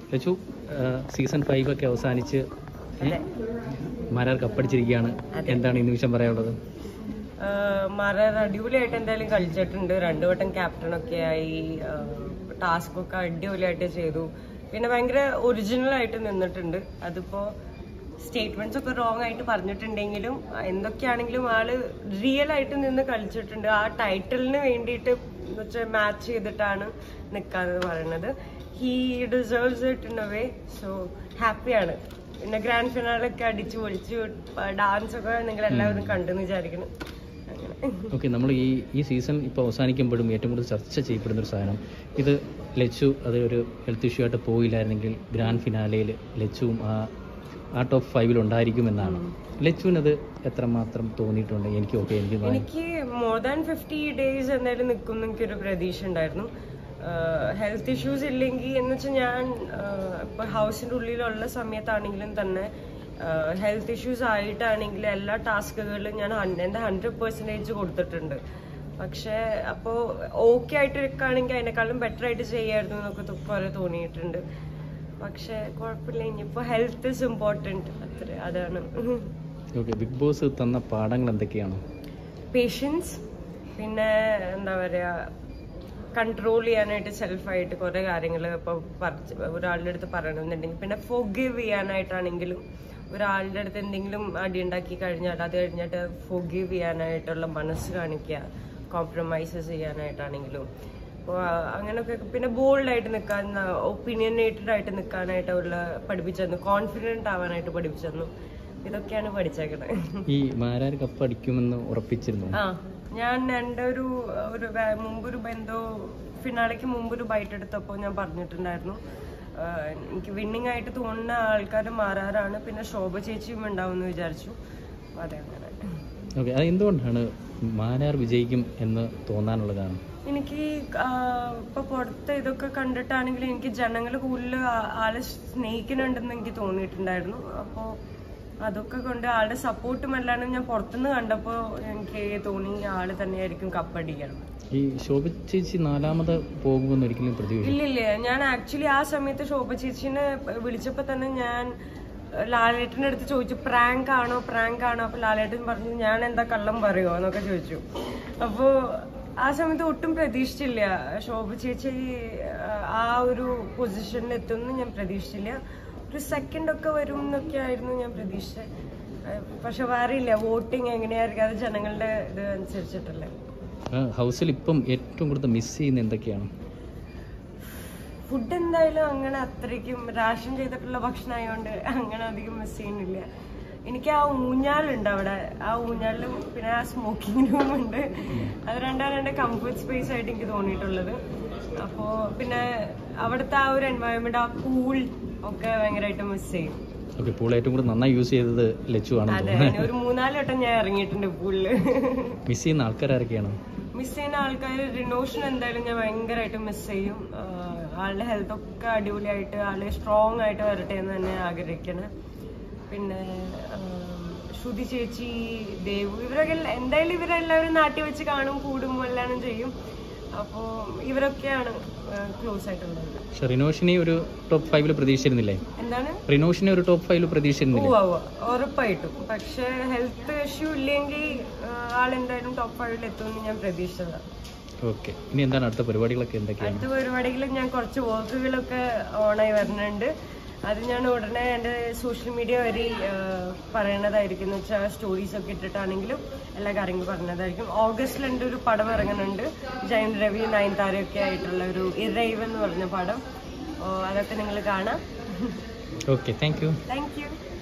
Lachu season five ഒക്കെ അവസാനിച്ച് ഏ? അതെ. മാരാർ കപ്പടിച്ചിരിക്കുകയാണ് അതെ. എന്താണ് ഈ നിമിഷം പറയാനുള്ളത് മറർ അടിപൊളിയായിട്ട് എന്തായാലും കളിച്ചിട്ടുണ്ട് രണ്ടു വട്ടം ക്യാപ്റ്റൻ ഒക്കെ ആയി ടാസ്ക് ഒക്കെ അടിപൊളിയായിട്ട് ചെയ്തു പിന്നെ ഭയങ്കര ഒറിജിനൽ ആയിട്ട് നിന്നിട്ടുണ്ട് അതിപ്പോ സ്റ്റേറ്റ്മെന്റ്സ് ഒക്കെ റോങ് ആയിട്ട് പറഞ്ഞിട്ടുണ്ടെങ്കിലും ആ, എന്തൊക്കെയാണെങ്കിലും ആള് റിയൽ ആയിട്ട് നിന്ന് കളിച്ചിട്ടുണ്ട് ആ ടൈറ്റിലിന് വേണ്ടിയിട്ട് മാച്ച് ചെയ്തിട്ടാണ് നിൽക്കാന്ന് പറയുന്നത് he deserves it in a way so ഹാപ്പിയാണ് പിന്നെ ഗ്രാൻഡ് ഫിനാലൊക്കെ അടിച്ചു പൊളിച്ചു ഡാൻസ് ഒക്കെ നിങ്ങൾ എല്ലാവരും കണ്ടെന്ന് വിചാരിക്കണം അങ്ങനെ ഓക്കെ നമ്മൾ ഈ ഈ സീസൺ ഇപ്പോൾ അവസാനിക്കുമ്പോഴും ഏറ്റവും കൂടുതൽ ചർച്ച ചെയ്യപ്പെടുന്ന ഒരു സാധനം ഇത് ലച്ചു അത് ഒരു ഹെൽത്ത് ഇഷ്യൂ ആയിട്ട് പോയില്ലായിരുന്നെങ്കിൽ ഗ്രാൻഡ് ഫിനാലയിൽ ലച്ചുവും ആ ആ ടോപ്പ് ഫൈവിൽ ഉണ്ടായിരിക്കുമെന്നാണ് ലച്ചുവിനത് എത്രമാത്രം തോന്നിയിട്ടുണ്ട് എനിക്ക് ഓക്കെ എനിക്ക് ഭയ- എനിക്ക് മോർ ദാൻ ഫിഫ്റ്റി ഡേയ്സ് എന്തായാലും നിൽക്കും എന്ന് എനിക്കൊരു പ്രതീക്ഷ ഉണ്ടായിരുന്നു ഹെൽത്ത് ഇഷ്യൂസ് ഇല്ലെങ്കിൽ എന്ന് വെച്ചാൽ ഞാൻ ആഹ്, ഇപ്പൊ ഹൗസിന്റെ ഉള്ളിലുള്ള സമയത്താണെങ്കിലും തന്നെ ഹെൽത്ത് ഇഷ്യൂസ് ആയിട്ടാണെങ്കിൽ എല്ലാ ടാസ്കുകളിലും ഞാൻ ഹൺ- എന്റെ ഹൺഡ്രഡ് പെർസെൻറ്റേജ് കൊടുത്തിട്ടുണ്ട് പക്ഷെ അപ്പോ ഓക്കെ ആയിട്ട് ഇരിക്കുകയാണെങ്കിൽ അതിനേക്കാളും ബെറ്റർ ആയിട്ട് ചെയ്യായിരുന്നു എന്നൊക്കെ തൊ- കുറെ തോന്നിയിട്ടുണ്ട് പക്ഷെ കുഴപ്പമില്ല ഇനിയിപ്പോ ഹെൽത്ത് ഇസ് ഇമ്പോർട്ടൻറ്റ് അത്ര അതാണ് ഓക്കെ ബിഗ് ബോസ് തന്ന പാഠങ്ങൾ എന്തൊക്കെയാണ് പേഷ്യൻസ് പിന്നെ എന്താ പറയാ കൺട്രോൾ ചെയ്യാനായിട്ട് സെൽഫായിട്ട് കുറെ കാര്യങ്ങൾ ഇപ്പോൾ ഒരാളുടെ അടുത്ത് പറയണമെന്നുണ്ടെങ്കിൽ പിന്നെ ഫോഗീവ് ചെയ്യാനായിട്ടാണെങ്കിലും ഒരാളുടെ അടുത്ത് എന്തെങ്കിലും അടി ഉണ്ടാക്കി കഴിഞ്ഞാൽ അത് കഴിഞ്ഞിട്ട് ഫോഗീവ് ചെയ്യാനായിട്ടുള്ള മനസ്സ് കാണിക്കുക കോംപ്രമൈസസ് ചെയ്യാനായിട്ടാണെങ്കിലും അപ്പോൾ അങ്ങനെയൊക്കെ പിന്നെ ബോൾഡായിട്ട് നിൽക്കാൻ ഒപ്പീനിയനേറ്റഡ് ആയിട്ട് നിൽക്കാനായിട്ടുള്ള പഠിപ്പിച്ചു തന്നു കോൺഫിഡൻറ്റ് ആവാനായിട്ട് പഠിപ്പിച്ചു തന്നു ഇതൊക്കെയാണ് പഠിച്ചേക്കണത് ഈ മാരാർ കപ്പടിക്കുമെന്ന് ഉറപ്പിച്ചിരുന്നു ആ ഞാൻ എൻ്റെ ഒരു ഒരു വേ- മുമ്പൊരു എന്തോ ഫിനാലയ്ക്ക് മുമ്പൊരു ബൈറ്റ് എടുത്തപ്പോൾ ഞാൻ പറഞ്ഞിട്ടുണ്ടായിരുന്നു ആ, എനിക്ക് വിന്നിങ് ആയിട്ട് തോന്നുന്ന ആൾക്കാർ മാറാറാണ് പിന്നെ ശോഭ ചേച്ചിയും ഉണ്ടാവും എന്ന് വിചാരിച്ചു അപ്പൊ അതെ അങ്ങനെ ഓക്കെ അത് എന്തുകൊണ്ടാണ് മാരാർ വിജയിക്കും എന്ന് തോന്നാനുള്ളതാണ് എനിക്ക് ആ, ഇപ്പൊ പുറത്ത് ഇതൊക്കെ കണ്ടിട്ടാണെങ്കിൽ എനിക്ക് ജനങ്ങൾ കൂടുതൽ ആ- ആളെ സ്നേഹിക്കുന്നുണ്ടെന്ന് എനിക്ക് തോന്നിയിട്ടുണ്ടായിരുന്നു അപ്പോൾ അതൊക്കെ കൊണ്ട് ആളുടെ സപ്പോർട്ടും അല്ലാണ്ട് ഞാൻ പുറത്തുനിന്ന് കണ്ടപ്പോൾ എനിക്ക് തോന്നി ആള് തന്നെയായിരിക്കും കപ്പടിക്കണം ഈ ശോഭ ചേച്ചി നാലാമത് പോകുമെന്ന് ഒരിക്കലും പ്രതീക്ഷ ഇല്ലില്ല ഞാൻ ആക്ച്വലി ആ സമയത്ത് ശോഭ ചേച്ചിനെ വിളിച്ചപ്പോ തന്നെ ഞാൻ ലാലേട്ടന്റെ അടുത്ത് ചോദിച്ചു പ്രാങ്ക് ആണോ പ്രാങ്ക് ആണോ അപ്പൊ ലാലേട്ടൻ പറഞ്ഞു ഞാൻ എന്താ കള്ളം പറയുമോ എന്നൊക്കെ ചോദിച്ചു അപ്പോ ആ സമയത്ത് ഒട്ടും പ്രതീക്ഷിച്ചില്ല ശോഭ ചേച്ചി ആ, ആ ഒരു പൊസിഷനിൽ എത്തുമെന്ന് ഞാൻ പ്രതീക്ഷിച്ചില്ല ഒരു സെക്കൻഡ് ഒക്കെ വരും എന്നൊക്കെ ആയിരുന്നു ഞാൻ പ്രതീക്ഷിച്ചത് ആ, പക്ഷെ വേറെ ഇല്ല വോട്ടിങ് എങ്ങനെയായിരിക്കും അത് ജനങ്ങളുടെ ഇത് അനുസരിച്ചിട്ടല്ലേ ഹൗസിൽ ഇപ്പം ഏറ്റവും കൂടുതൽ മിസ് ചെയ്യുന്ന എന്തൊക്കെയാണ് ഫുഡ് എന്തായാലും അങ്ങനെ അത്രയ്ക്കും റാഷൻ ചെയ്തിട്ടുള്ള ഭക്ഷണം ആയതുകൊണ്ട് അങ്ങനെ അധികം മിസ് ചെയ്യുന്നില്ല എനിക്ക് ആ ഊഞ്ഞാലുണ്ട് അവിടെ ആ ഊഞ്ഞാലും പിന്നെ ആ സ്മോക്കിംഗ് റൂം ഉണ്ട് അത് രണ്ടാണ് എൻ്റെ കംഫർട്ട് സ്പേസ് ആയിട്ട് എനിക്ക് തോന്നിയിട്ടുള്ളത് അപ്പോൾ പിന്നെ അവിടുത്തെ ആ ഒരു എൻവയോൺമെന്റ് ആ പൂൾ ഒക്കെ ഭയങ്കരമായിട്ട് മിസ് ചെയ്യും ഓക്കെ പൂൾ ഏറ്റവും കൂടുതൽ നന്നായി യൂസ് ചെയ്തത് ലച്ചു ആണെന്ന് അതെ തോന്നുന്നു ഒരു മൂന്നാല് വട്ടം ഞാൻ ഇറങ്ങിയിട്ടുണ്ട് പൂളില് മിസ് ചെയ്യുന്ന ആൾക്കാരൊക്കെയാണ് മിസ് ചെയ്യുന്ന ആൾക്കാർ റിനോഷൻ എന്തായാലും ഞാൻ ഭയങ്കരമായിട്ട് മിസ് ചെയ്യും ആഹ് ആളുടെ ഹെൽത്ത് ഒക്കെ അടിപൊളിയായിട്ട് ആള് സ്ട്രോങ് ആയിട്ട് വരട്ടെ എന്ന് തന്നെ ആഗ്രഹിക്കണം പിന്നെ ആം, ശ്രുതി ചേച്ചി ദേവു ഇവരൊക്കെ എല്ല- എന്തായാലും ഇവരെല്ലാവരും നാട്ടിൽ വെച്ച് കാണും കൂടും എല്ലാം ചെയ്യും അപ്പോൾ ഇവരൊക്കെയാണ് ക്ലോസ് ആയിട്ടുള്ളത് പക്ഷെ റിനോഷിനെ ഒരു ടോപ്പ് ഫൈവിൽ പ്രതീക്ഷിച്ചിരുന്നില്ലേ എന്താണ് റിനോഷിനെ ഒരു ടോപ്പ് ഫൈവിൽ പ്രതീക്ഷിച്ചിരുന്നില്ലേ ഉവ്വ് ഉവ്വ്. ഉറപ്പായിട്ടും പക്ഷെ ഹെൽത്ത് ഇഷ്യൂ ഇല്ലെങ്കിൽ ആളെന്തായാലും ടോപ്പ് ഫൈവിൽ എത്തുമെന്ന് ഞാൻ പ്രതീക്ഷിച്ചതാണ് ഓക്കെ ഇനി എന്താണ് അടുത്ത പരിപാടികളൊക്കെ എന്തൊക്കെയാണ് അടുത്ത പരിപാടികളിൽ ഞാൻ കുറച്ച് വർക്കുകളൊക്കെ ഓണായി വരുന്നുണ്ട് അത് ഞാൻ ഉടനെ എൻ്റെ സോഷ്യൽ മീഡിയ വഴി ആ, പറയണതായിരിക്കും എന്ന് വെച്ചാൽ സ്റ്റോറീസ് ഒക്കെ ഇട്ടിട്ടാണെങ്കിലും എല്ലാ കാര്യങ്ങളും പറഞ്ഞതായിരിക്കും ഓഗസ്റ്റിൽ എൻ്റെ ഒരു പടം ഇറങ്ങുന്നുണ്ട് ജയൻ രവി നയൻതാരയൊക്കെ ആയിട്ടുള്ള ഒരു ഇറൈവ് എന്ന് പറഞ്ഞ പടം ഓ, അതൊക്കെ നിങ്ങൾ കാണാം okay thank you thank U